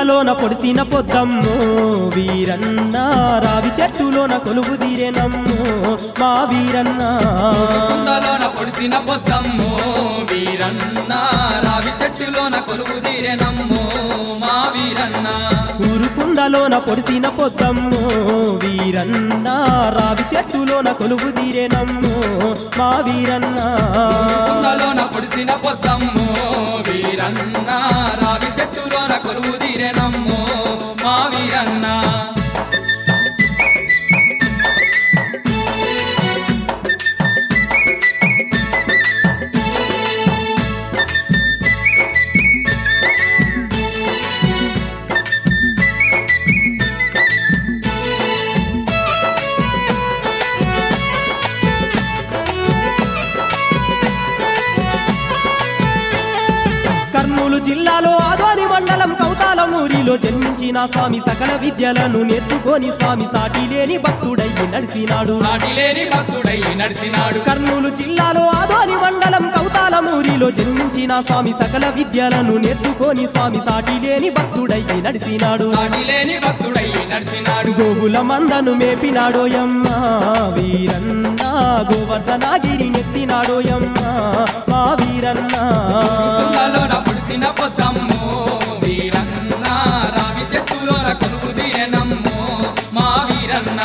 ఊరుకుందలోన పొడిసిన పొద్దమ్ము వీరన్న రావి చెట్టులోన కొలువు తీరేనమ్ము మా వీరన్న కుందలోన పొడిసిన పొద్దమ్ము వీరన్న రావి చెట్టులోన కొలువు తీరెనమ్ము మా వీరన్న ఊరుకుందలోన పొడిసిన పొద్దమ్ము వీరన్న రావి చెట్టులోన కొలువు తీరేనమ్ము మా వీరన్న కుందలోన పొడిసిన పొద్దమ్ము వీరన్న రావి చెట్టులోన కొలువు తీరెనమ్ము మా వీరన్న కర్నూలు జిల్లాలో ఆదోని మండలం కౌతాలమూరిలో జన్మించిన స్వామి సకల విద్యలను నేర్చుకొని స్వామి సాటి లేని భక్తుడయ్యి నడిసినాడు సాటి లేని భక్తుడై నడిసినాడు కర్నూలు జిల్లాలో ఆదోని మండలం కౌతాలమూరిలో జన్మించిన స్వామి సకల విద్యలను నేర్చుకొని స్వామి సాటి లేని భక్తుడయ్యి నడిసినాడు సాటి లేని భక్తుడై నడిసినాడు గోవుల మందను మేపినాడోయమ్మ వీరన్న గోవర్ధనాగిరి నెత్తినాడోయమ్మ మా వీరన్న కుందలోన పొడిసిన పొద్దమ్ము వీరన్న రావి చెట్టులోన కొలువు తీరెనమ్ము మా వీరన్న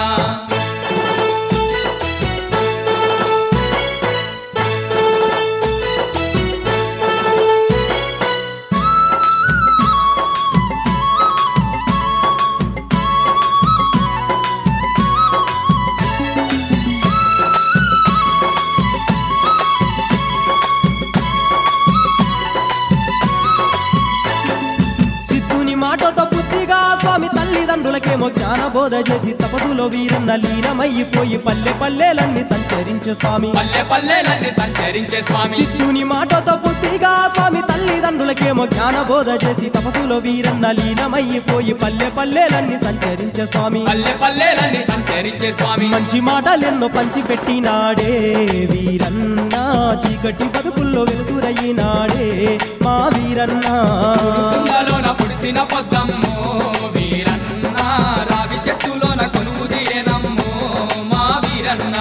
సిద్ధుని మాటతో బుద్ధిగా స్వామి తల్లిదండ్రులకేమో జ్ఞాన బోధ చేసి తపసులో వీరన్న లీనమైపోయి పల్లె పల్లెలన్నీ సంచరించే స్వామి పల్లె పల్లెలన్నీ సంచరించే స్వామి సిద్ధుని మాటతో బుద్ధిగా స్వామి తల్లిదండ్రులకేమో జ్ఞాన బోధ చేసి తపసులో వీరన్న లీనమైపోయి పల్లె పల్లెలన్నీ సంచరించే స్వామి పల్లె పల్లెలన్నీ సంచరించే స్వామి మంచి మాటలెన్నో పంచి పెట్టినాడే వీరన్న చీకటి బతుకుల్లో వెలుతురయ్యినాడే మా వీరన్న కుందలోన పొడిసిన పొద్దమ్ము వీరన్న రావి చెట్టులోన కొలువు తీరెనమ్ము మా వీరన్న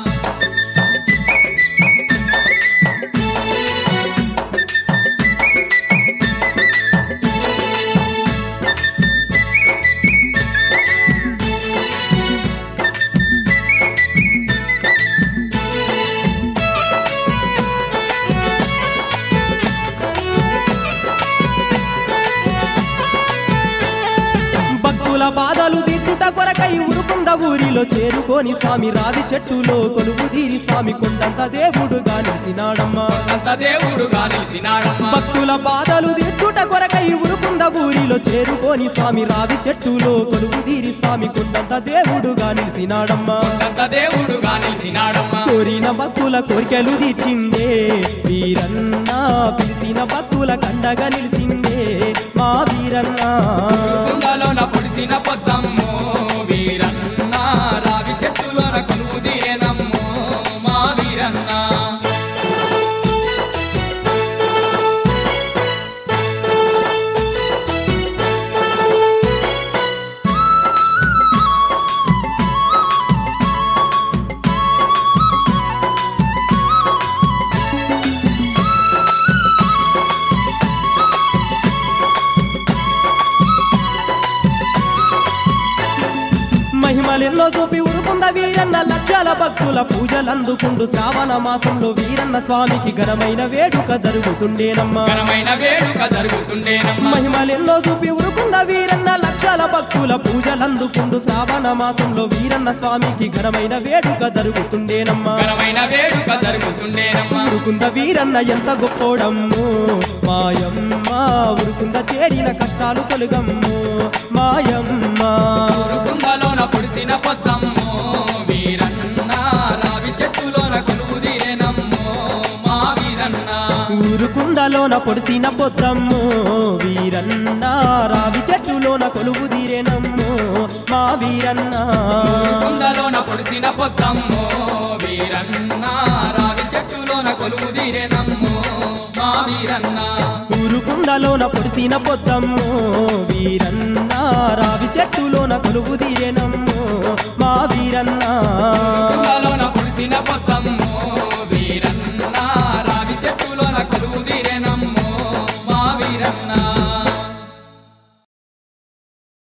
భక్తుల బాధలు తీర్చుట కొరకై ఉరుకుంద ఊరిలో చేరుకొని స్వామి రావి చెట్టులో కొలువు తీరి స్వామి కొండంత దేవుడుగా నిలిసినాడమ్మా అంత దేవుడుగా నిలిసినాడమ్మ భక్తుల బాధలు తీర్చుట కొరకై ఉరుకుంద ఊరిలో చేరుకొని స్వామి రావి చెట్టులో కొలువు తీరి స్వామి కొండంత దేవుడుగా నిలిసినాడమ్మా అంత దేవుడుగా నిలిసినాడమ్మ కోరిన భక్తుల కోరికలు తీర్చిండే వీరన్న పిలిచిన భక్తుల కండగా నిలిసిండే మా వీరన్న కుందలోన పొడిసిన పొద్దమ్ము వీరన్న రావి చెట్టులోన కొలువు తీరెనమ్ము మా వీరన్న మహిమలెన్నో చూపి ఉరుకుంద వీరన్న లక్షల భక్తుల పూజలందుకుండు శ్రావణ మాసంలో వీరన్న స్వామికి ఘనమైన వేడుక జరుగుతుండేనమ్మా ఘనమైన వేడుక జరుగుతుండేనమ్మ మహిమలెన్నో చూపి ఉరుకుంద వీరన్న లక్షల భక్తుల పూజలందుకుండు శ్రావణ మాసంలో వీరన్న స్వామికి ఘనమైన వేడుక జరుగుతుండేనమ్మా ఘనమైన వేడుక జరుగుతుండేనమ్మ ఉరుకుంద వీరన్న ఎంత గొప్పోడమ్ము మాయమ్మ ఉరుకుంద చేరిన కష్టాలు తొలగమ్ము మాయమ్మ కుందలోన పొడిసిన పొద్దమ్ము వీరన్న రావి చెట్టులోన కొలువు తీరెనమ్ము మా వీరన్న ఊరుకుందలోన పొడిసిన పొద్దమ్ము వీరన్న రావి చెట్టులోన కొలువు తీరేనమ్ము మా వీరన్న కుందలోన పొడిసిన పొద్దమ్ము వీరన్న రావి చెట్టులోన కొలువు తీరెనమ్ము మా వీరన్న ఊరుకుంద కుండలోన పొడిసిన పొద్దమ్మో వీరన్న రావి చెట్టులోన కొలువు తీరేనమ్మో మా వీరన్న